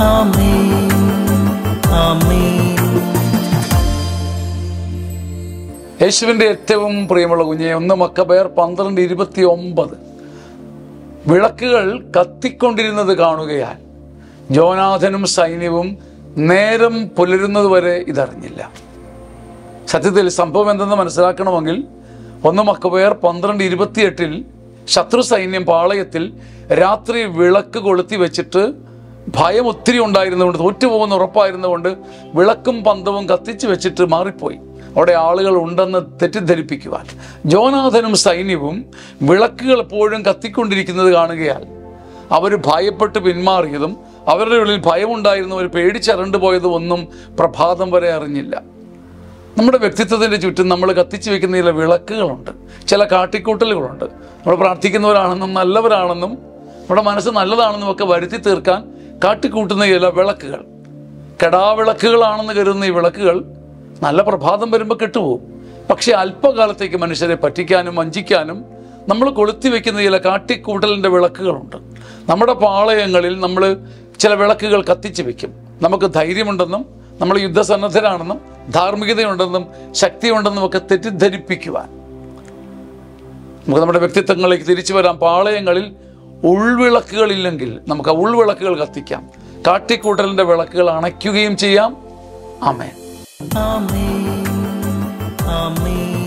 ആമേൻ ആമേൻ യേശുവിൻ്റെ ഏറ്റവും പ്രിയമുള്ള കുഞ്ഞെ ഒന്ന് മക്കബേർ പന്ത്രണ്ട് ഇരുപത്തി ഒമ്പത് വിളക്കുകൾ കത്തിക്കൊണ്ടിരുന്നത് കാണുകയാൽ ജോനാഥനും സൈന്യവും നേരം പുലരുന്നത് വരെ ഇതറിഞ്ഞില്ല സത്യത്തിൽ സംഭവം എന്തെന്ന് മനസ്സിലാക്കണമെങ്കിൽ ഒന്ന് മക്കബേർ പന്ത്രണ്ട് ഇരുപത്തിയെട്ടിൽ ശത്രു സൈന്യം പാളയത്തിൽ രാത്രി വിളക്ക് കൊളുത്തി വെച്ചിട്ട് ഭയം ഒത്തിരി ഉണ്ടായിരുന്നുകൊണ്ട് തോറ്റുപോകുന്ന ഉറപ്പായിരുന്നുകൊണ്ട് വിളക്കും പന്തവും കത്തിച്ച് വെച്ചിട്ട് മാറിപ്പോയി അവിടെ ആളുകൾ ഉണ്ടെന്ന് തെറ്റിദ്ധരിപ്പിക്കുവാൻ ജോനാഥനും സൈന്യവും വിളക്കുകൾ എപ്പോഴും കത്തിക്കൊണ്ടിരിക്കുന്നത് കാണുകയാൽ അവർ ഭയപ്പെട്ട് പിന്മാറിയതും അവരുടെ ഉള്ളിൽ ഭയമുണ്ടായിരുന്നവർ പേടിച്ചരണ്ടു പോയതും ഒന്നും പ്രഭാതം വരെ അറിഞ്ഞില്ല നമ്മുടെ വ്യക്തിത്വത്തിൻ്റെ ചുറ്റും നമ്മൾ കത്തിച്ചു വെക്കുന്ന ചില വിളക്കുകളുണ്ട് ചില കാട്ടിക്കൂട്ടലുകളുണ്ട് നമ്മൾ പ്രാർത്ഥിക്കുന്നവരാണെന്നും നല്ലവരാണെന്നും നമ്മുടെ മനസ്സ് നല്ലതാണെന്നും ഒക്കെ വരുത്തി തീർക്കാൻ കാട്ടിക്കൂട്ടുന്ന ചില വിളക്കുകൾ കെടാവിളക്കുകളാണെന്ന് കരുതുന്ന ഈ വിളക്കുകൾ നല്ല പ്രഭാതം വരുമ്പോൾ കെട്ടുപോകും പക്ഷേ അല്പകാലത്തേക്ക് മനുഷ്യരെ പറ്റിക്കാനും വഞ്ചിക്കാനും നമ്മൾ കൊളുത്തി വെക്കുന്ന ചില കാട്ടിക്കൂട്ടലിൻ്റെ വിളക്കുകളുണ്ട് നമ്മുടെ പാളയങ്ങളിൽ നമ്മൾ ചില വിളക്കുകൾ കത്തിച്ച് വെക്കും നമുക്ക് ധൈര്യമുണ്ടെന്നും നമ്മൾ യുദ്ധസന്നദ്ധരാണെന്നും ധാർമ്മികതയുണ്ടെന്നും ശക്തിയുണ്ടെന്നും ഒക്കെ തെറ്റിദ്ധരിപ്പിക്കുവാൻ നമുക്ക് നമ്മുടെ വ്യക്തിത്വങ്ങളിലേക്ക് തിരിച്ചു വരാം പാളയങ്ങളിൽ ഉൾവിളക്കുകളില്ലെങ്കിൽ നമുക്ക് ആ ഉൾവിളക്കുകൾ കത്തിക്കാം കാട്ടിക്കൂട്ടലിൻ്റെ വിളക്കുകൾ അണയ്ക്കുകയും ചെയ്യാം ആമേൻ ആമേൻ ആമേൻ